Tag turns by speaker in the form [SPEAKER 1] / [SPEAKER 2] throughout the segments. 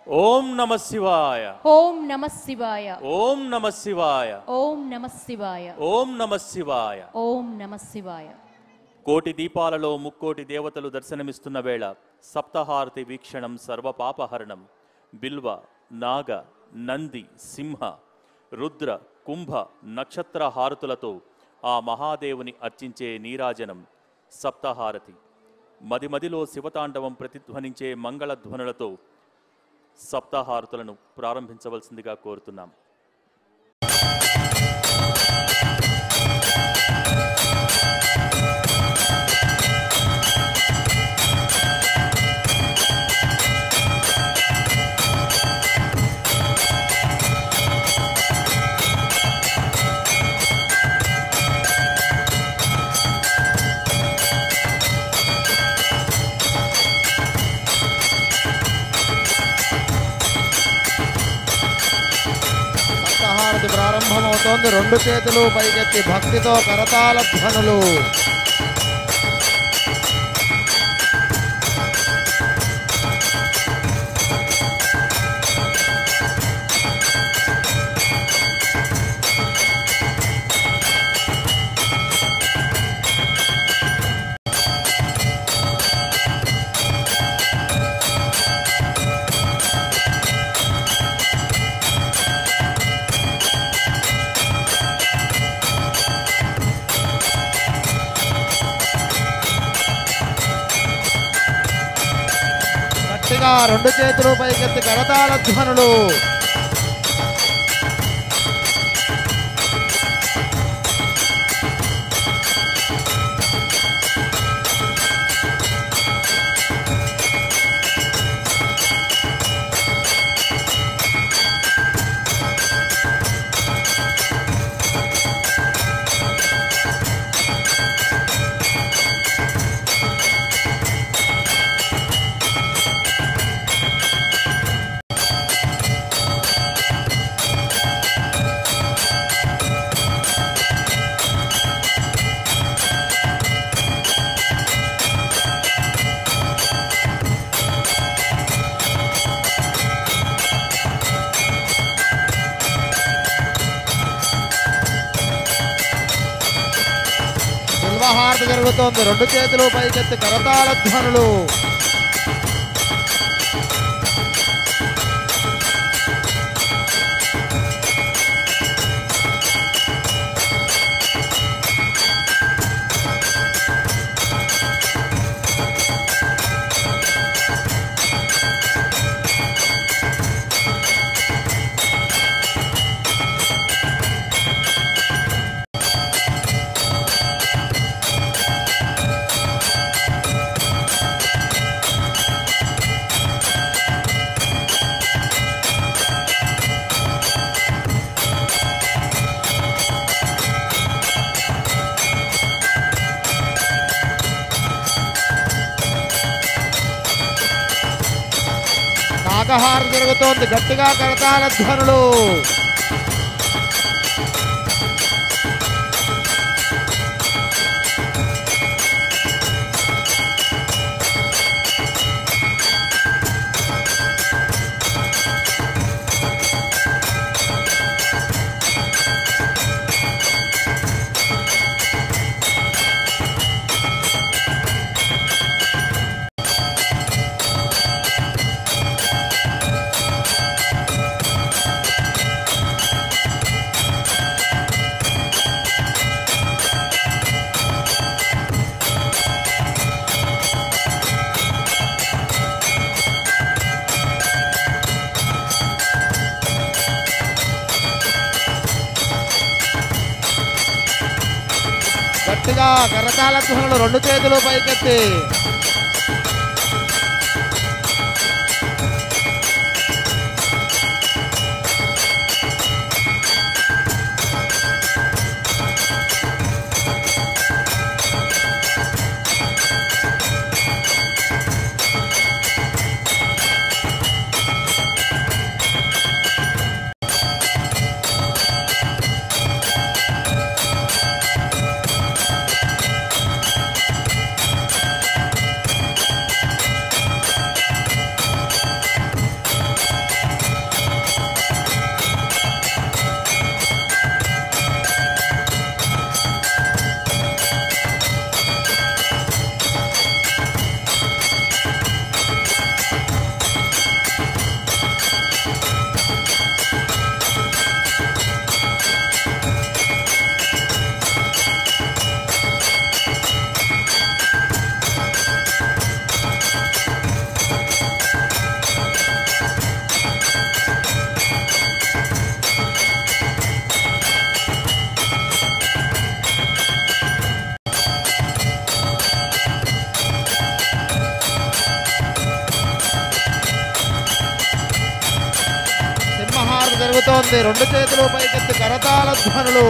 [SPEAKER 1] ఓం నమ శివాయ
[SPEAKER 2] ఓం నమ శివాయ
[SPEAKER 1] ఓం నమ శివాయ
[SPEAKER 2] ఓం నమ శివాయ
[SPEAKER 1] ఓం నమ శివాయ
[SPEAKER 2] ఓం నమ శివాయ
[SPEAKER 1] కోటి దీపాలలో ముక్కోటి దేవతలు దర్శనమిస్తున్న వేళ సప్తహారతి వీక్షణం సర్వపాపహరణం బిల్వ నాగ నంది సింహ రుద్ర కుంభ నక్షత్ర హారతులతో ఆ మహాదేవుని అర్చించే నీరాజనం సప్తహారతి మదిమదిలో శివతాండవం ప్రతిధ్వనించే మంగళధ్వనులతో సప్తహారతులను ప్రారంభించవలసిందిగా కోరుతున్నాం
[SPEAKER 3] సప్తహారతి ప్రారంభమవుతోంది రెండు చేతులు పైకెత్తి భక్తితో కరతాళ ధ్వనులు గట్టిగా రెండు చేతులు పైకెత్తి కరతాళ ధ్వనులు బిల్వహారతి జరుగుతోంది రెండు చేతులు పైకెత్తి కరతాళ ధ్వనులు నాగహారం జరుగుతోంది గట్టిగా కరతాళ ధ్వనులు గట్టిగా కరతాళ ధ్వనులు రెండు చేతులు పైకెత్తి జరుగుతోంది రెండు చేతులు పైకెత్తి కరతాళ ధ్వనులు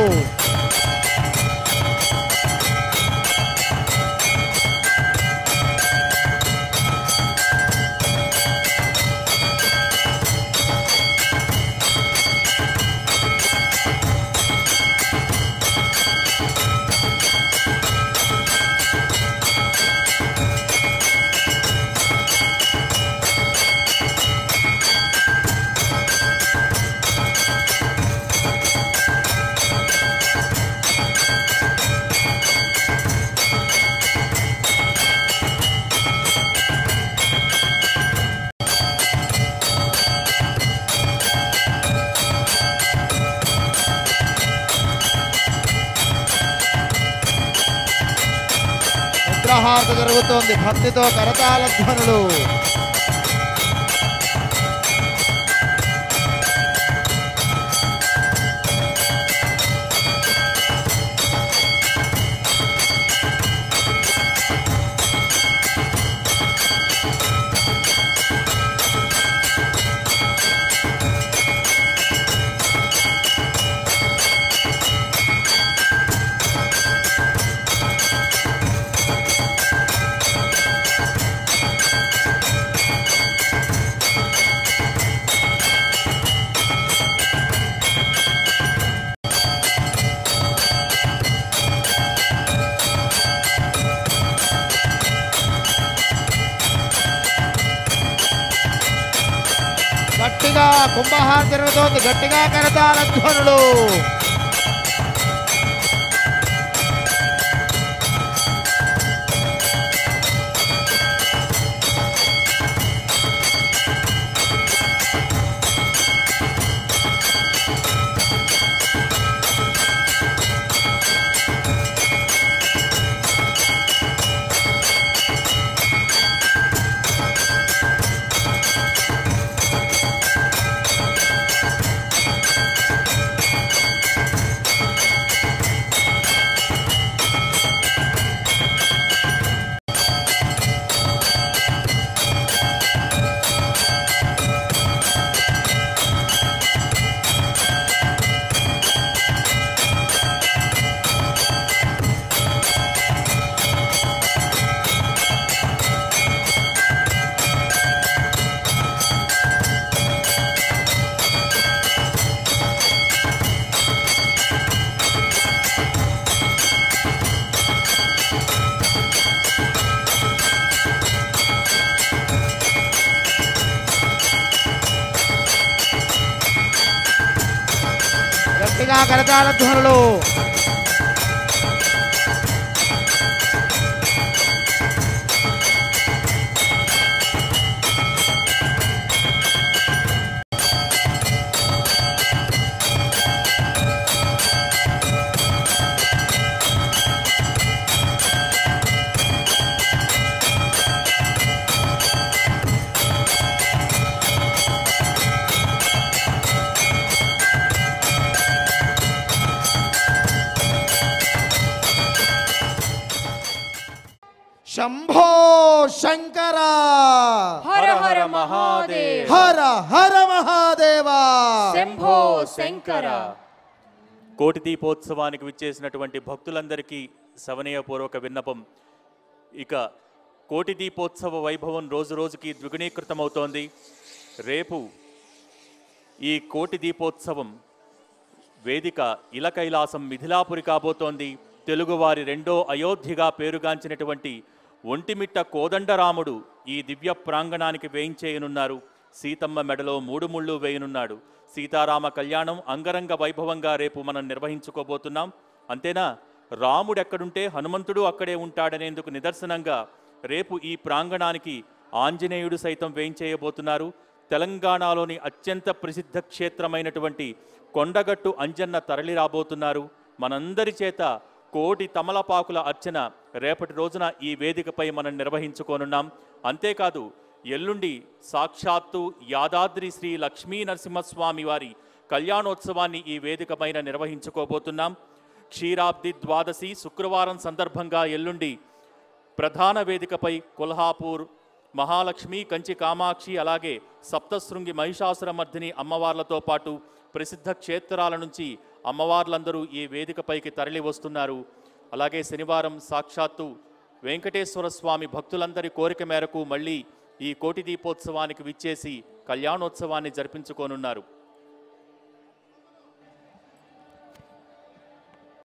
[SPEAKER 3] నిద్రాహారత జరుగుతోంది భక్తితో కరతాళ ధ్వనులు గట్టిగా కుంభహారం జరుగుతోంది గట్టిగా కరతాళ ధ్వనులు గట్టిగా కరతాళ ధ్వనులు శంభో శంకర
[SPEAKER 2] హర హర మహాదేవ్
[SPEAKER 3] హర హర మహాదేవా
[SPEAKER 2] శంభో శంకర
[SPEAKER 1] కోటి దీపోత్సవానికి విచ్చేసినటువంటి భక్తులందరికీ సవనీయపూర్వక విన్నపం ఇక కోటి దీపోత్సవ వైభవం రోజు రోజుకి ద్విగుణీకృతమవుతోంది రేపు ఈ కోటి దీపోత్సవం వేదిక ఇల కైలాసం మిథిలాపురి కాబోతోంది తెలుగువారి రెండో అయోధ్యగా పేరుగాంచినటువంటి ఒంటిమిట్ట కోదండరాముడు ఈ దివ్య ప్రాంగణానికి వేయించేయనున్నారు సీతమ్మ మెడలో మూడు ముళ్ళు వేయనున్నాడు సీతారామ కళ్యాణం అంగరంగ వైభవంగా రేపు మనం నిర్వహించుకోబోతున్నాం అంతేనా రాముడు ఎక్కడుంటే హనుమంతుడు అక్కడే ఉంటాడనేందుకు నిదర్శనంగా రేపు ఈ ప్రాంగణానికి ఆంజనేయుడు సైతం వేయించేయబోతున్నారు తెలంగాణలోని అత్యంత ప్రసిద్ధ క్షేత్రమైనటువంటి కొండగట్టు అంజన్న తరలి రాబోతున్నారు మనందరి చేత కోటి తమలపాకుల అర్చన రేపటి రోజున ఈ వేదికపై మనం నిర్వహించుకోనున్నాం అంతేకాదు ఎల్లుండి సాక్షాత్తు యాదాద్రి శ్రీ లక్ష్మీ నరసింహస్వామి వారి కళ్యాణోత్సవాన్ని ఈ వేదిక పైన నిర్వహించుకోబోతున్నాం క్షీరాబ్ది ద్వాదశి శుక్రవారం సందర్భంగా ఎల్లుండి ప్రధాన వేదికపై కొల్హాపూర్ మహాలక్ష్మి కంచి కామాక్షి అలాగే సప్తశృంగి మహిషాసురమర్దిని అమ్మవార్లతో పాటు ప్రసిద్ధ క్షేత్రాల నుంచి అమ్మవార్లందరూ ఈ వేదికపైకి తరలి వస్తున్నారు అలాగే శనివారం సాక్షాత్తు వెంకటేశ్వర స్వామి భక్తులందరి కోరిక మేరకు మళ్ళీ ఈ కోటి దీపోత్సవానికి విచ్చేసి కళ్యాణోత్సవాన్ని జరిపించుకోనున్నారు